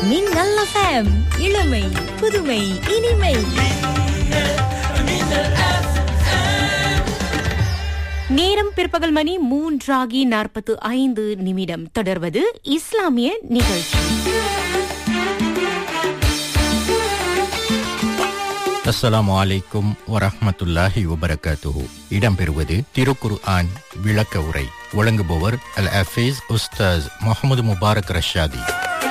மின்னல் FM இளமை புதுமை இனிமை நேரம் பிற்பகல் மணி மூன்றாகி நாற்பத்து ஐந்து நிமிடம் தொடர்வது இஸ்லாமிய நிகழ்ச்சி அஸ்ஸலாமு அலைக்கும் வரஹ்மத்துல்லாஹி வபரகாத்துஹு இடம்பெறுவது திருக்குர் ஆன் விளக்க உரை வழங்குபவர் அல் அஃபீஸ் உஸ்தாஸ் முகமது முபாரக் ரஷாதி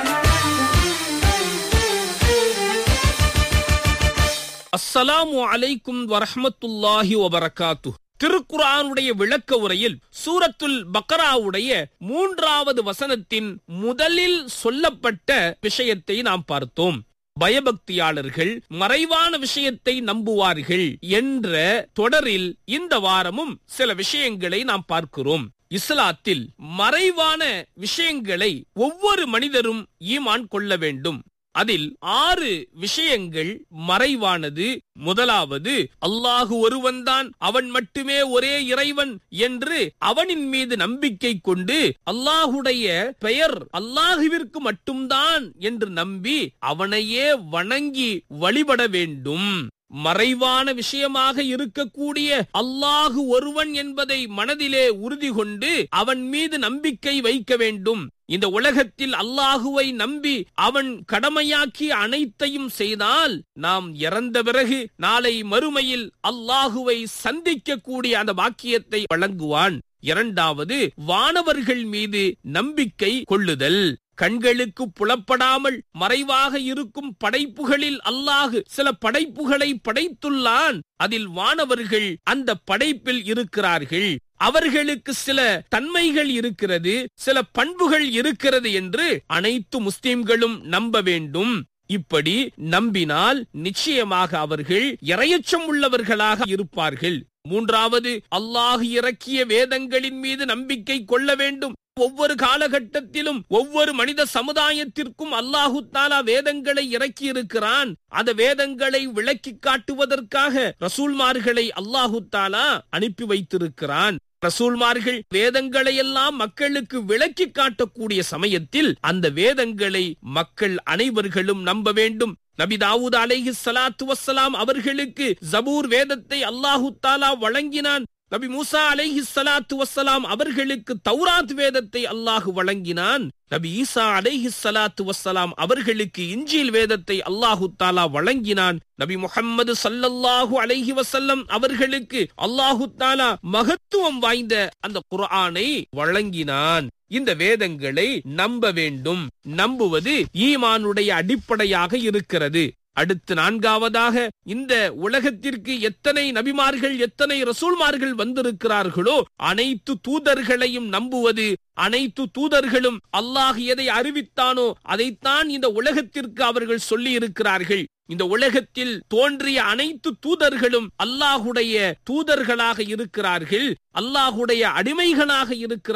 அஸ்ஸலாமு அலைக்கும் வரஹ்மத்துல்லாஹி வபரகாத்து திருக்குர்ஆனுடைய விளக்க உரையில் சூரத்துல் பக்கராவுடைய மூன்றாவது வசனத்தின் முதலில் சொல்லப்பட்ட விஷயத்தை நாம் பார்த்தோம் பயபக்தியாளர்கள் மறைவான விஷயத்தை நம்புவார்கள் என்ற தொடரில் இந்த வாரமும் சில விஷயங்களை நாம் பார்க்கிறோம் இஸ்லாத்தில் மறைவான விஷயங்களை ஒவ்வொரு மனிதரும் ஈமான் கொள்ள வேண்டும் அதில் ஆறு விஷயங்கள் மறைவானது முதலாவது அல்லாஹு ஒருவன்தான் அவன் மட்டுமே ஒரே இறைவன் என்று அவனின் மீது நம்பிக்கை கொண்டு அல்லாஹுடைய பெயர் அல்லாஹுவிற்கு மட்டும்தான் என்று நம்பி அவனையே வணங்கி வழிபட வேண்டும் மறைவான விஷயமாக இருக்கக்கூடிய அல்லாஹு ஒருவன் என்பதை மனதிலே உறுதி கொண்டு அவன் மீது நம்பிக்கை வைக்க வேண்டும் இந்த உலகத்தில் அல்லாஹுவை நம்பி அவன் கடமையாக்கி அனைத்தையும் செய்தால் நாம் இறந்த பிறகு நாளை மறுமையில் அல்லாஹுவை சந்திக்கக்கூடிய அந்த பாக்கியத்தை வழங்குவான் இரண்டாவது வானவர்கள் மீது நம்பிக்கை கொள்ளுதல் கண்களுக்கு புலப்படாமல் மறைவாக இருக்கும் படைப்புகளில் அல்லாஹு சில படைப்புகளை படைத்துள்ளான் அதில் வானவர்கள் அந்த படைப்பில் இருக்கிறார்கள் அவர்களுக்கு சில தன்மைகள் இருக்கிறது சில பண்புகள் இருக்கிறது என்று அனைத்து முஸ்லிம்களும் நம்ப வேண்டும் இப்படி நம்பினால் நிச்சயமாக அவர்கள் இரையச்சம் உள்ளவர்களாக இருப்பார்கள் மூன்றாவது அல்லாஹ் இறக்கிய வேதங்களின் மீது நம்பிக்கை கொள்ள வேண்டும் ஒவ்வொரு காலகட்டத்திலும் ஒவ்வொரு மனித சமுதாயத்திற்கும் அல்லாஹு தாலா வேதங்களை இறக்கி இருக்கிறான் அந்த வேதங்களை விளக்கி காட்டுவதற்காக ரசூல்மார்களை அல்லாஹு தாலா அனுப்பி வைத்திருக்கிறான் ரசூல்மார்கள் வேதங்களை எல்லாம் மக்களுக்கு விளக்கி காட்டக்கூடிய சமயத்தில் அந்த வேதங்களை மக்கள் அனைவர்களும் நம்ப வேண்டும் நபி தாவூத் அலைஹி சலாத்து வசலாம் அவர்களுக்கு ஜபூர் வேதத்தை அல்லாஹு தாலா வழங்கினான் நபி மூசா அலைஹி சலாத்து வசலாம் அவர்களுக்கு தௌராத் வேதத்தை அல்லாஹு வழங்கினான் நபி ஈசா அலைஹி சலாத்து வசலாம் அவர்களுக்கு இஞ்சில் வேதத்தை அல்லாஹு தாலா வழங்கினான் நபி முகம்மது சல்லல்லாஹு அலைஹி வசல்லம் அவர்களுக்கு அல்லாஹு தாலா மகத்துவம் வாய்ந்த அந்த குர்ஆனை வழங்கினான் இந்த வேதங்களை நம்ப வேண்டும் நம்புவது ஈமானுடைய அடிப்படையாக இருக்கிறது அடுத்து நான்காவதாக இந்த உலகத்திற்கு எத்தனை நபிமார்கள் எத்தனை ரசூல்மார்கள் வந்திருக்கிறார்களோ அனைத்து தூதர்களையும் நம்புவது அனைத்து தூதர்களும் அல்லாஹ் எதை அறிவித்தானோ அதைத்தான் இந்த உலகத்திற்கு அவர்கள் சொல்லி இருக்கிறார்கள் இந்த உலகத்தில் தோன்றிய அனைத்து தூதர்களும் அல்லாஹுடைய தூதர்களாக இருக்கிறார்கள் அல்லாஹுடைய அடிமைகளாக இருக்கிறார்கள்